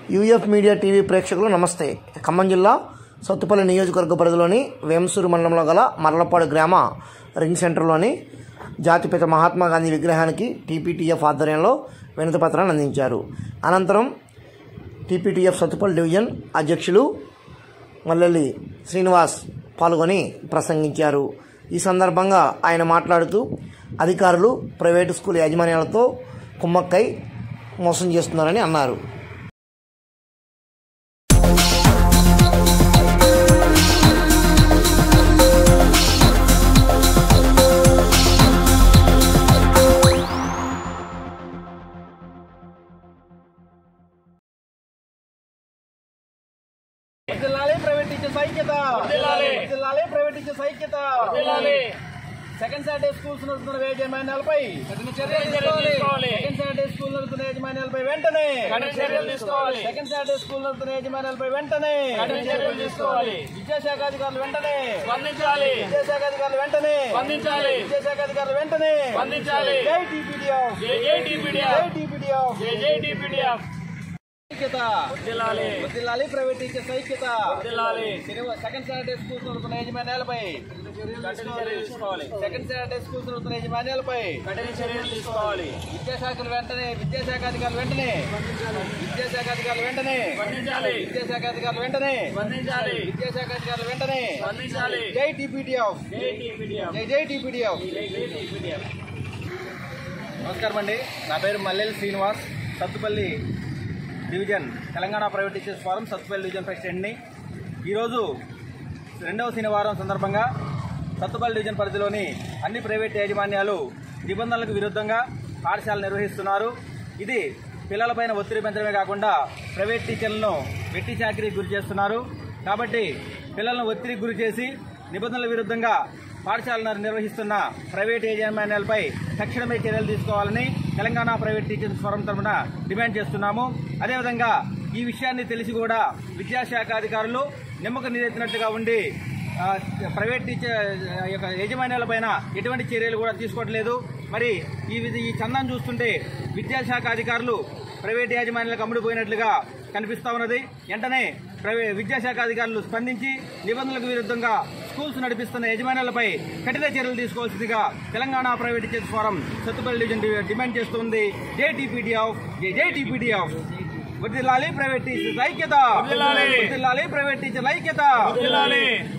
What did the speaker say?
UF media TV ప్రేక్షకులు నమస్తే ఖమ్మం జిల్లా సత్తుపల్లి నియోజకవర్గ పరిధిలోని వేంసూరు మండలంలో గల మర్లపాడు గ్రామ రింగ్ సెంటర్లోని జాతిపిత మహాత్మా గాంధీ విగ్రహానికి టీపీటీఎఫ్ ఆధ్వర్యంలో వినతి పత్రాన్ని అందించారు అనంతరం టీపీటీఎఫ్ సత్తుపల్లి డివిజన్ అధ్యక్షులు మల్లెల్లి శ్రీనివాస్ పాల్గొని ప్రసంగించారు ఈ సందర్భంగా ఆయన మాట్లాడుతూ అధికారులు ప్రైవేటు స్కూల్ యాజమాన్యాలతో కుమ్మక్కై మోసం చేస్తున్నారని అన్నారు జిల్లాలే ప్రైవేట్ టీచర్స్ ఐక్యత జిల్లాలే ప్రైవేట్ టీచర్స్ ఐక్యత సెకండ్ సాటర్డే స్కూల్స్ నడుపుతున్న యాజమాన్యాలపై సెకండ్ సాటర్డే స్కూల్ నడుపుతున్న యాజమాన్యాలపై వెంటనే సెకండ్ సాటర్డే స్కూల్ నడుపుతున్న యాజమాన్యాలపై వెంటనే విద్యాశాఖ అధికారులు వెంటనే విద్యాశాఖ అధికారులు వెంటనే విద్యాశాఖ అధికారులు వెంటనే జై టీపీడీఎఫ్ జై టీపీడీఎఫ్ ఐక్యత జిల్లాలి ప్రైవేట్ టీచర్స్ ఐక్యత శనివారం సెకండ్ సాటర్డే స్కూల్స్ నడుపుతున్న యాజమాన్యాలపై సెకండ్ సాటర్డే స్కూల్స్ నడుపుతున్న యాజమాన్యాలపై విద్యాశాఖలు వెంటనే విద్యాశాఖ అధికారులు వెంటనే విద్యాశాఖ అధికారులు వెంటనే విద్యాశాఖ అధికారులు వెంటనే విద్యాశాఖ అధికారులు వెంటనే జై టీపీటీఎఫ్ జై జై టీపీటీఎఫ్ నమస్కారం అండి నా పేరు Mallel Srinivas Sathupalli division Telangana private teachers forum Sathupalli division ప్రెసిడెంట్ని ఈరోజు రెండవ శనివారం సందర్భంగా సత్తుపల్లి డివిజన్ పరిధిలోని అన్ని ప్రైవేట్ యాజమాన్యాలు నిబంధనలకు విరుద్ధంగా పాఠశాలలు నిర్వహిస్తున్నారు ఇది పిల్లలపైన ఒత్తిడి పెంచడమే కాకుండా ప్రైవేట్ టీచర్లను వెట్టి చాకరీకి గురి చేస్తున్నారు కాబట్టి పిల్లలను ఒత్తిడికి గురి చేసి నిబంధనల విరుద్ధంగా పాఠశాలను నిర్వహిస్తున్న ప్రైవేట్ యాజమాన్యాలపై తక్షణమే చర్యలు తీసుకోవాలని తెలంగాణ ప్రైవేట్ టీచర్స్ ఫోరం తరఫున డిమాండ్ చేస్తున్నాము అదేవిధంగా ఈ విషయాన్ని తెలిసి కూడా విద్యాశాఖ అధికారులు నిమ్మక నీరెత్తినట్లుగా ఉండి ఆ, ప్రైవేట్ టీచర్ ఆ, యొక్క యజమాన్యాలపైన ఎటువంటి చర్యలు కూడా తీసుకోవట్లేదు మరి ఈ విధ- ఈ చందాన్ని చూస్తుంటే విద్యాశాఖ అధికారులు ప్రైవేట్ యాజమాన్యాలకు అమ్ముడుపోయినట్లుగా కనిపిస్తా ఉన్నది వెంటనే ప్రైవేట్ విద్యాశాఖ అధికారులు స్పందించి నిబంధనలకు విరుద్ధంగా స్కూల్స్ నడిపిస్తున్న యజమానులపై కఠిన చర్యలు తీసుకోవాల్సిందిగా Telangana private teachers forum Sathupalli division డి- డిమాండ్ చేస్తుంది జై టీపీడీఎఫ్ జై జై టీపీడీఎఫ్ వర్దిల్లాలి ప్రైవేట్ టీచర్స్ ఐక్యత వర్దిల్లాలి ప్రైవేట్ టీచర్ల ఐక్యత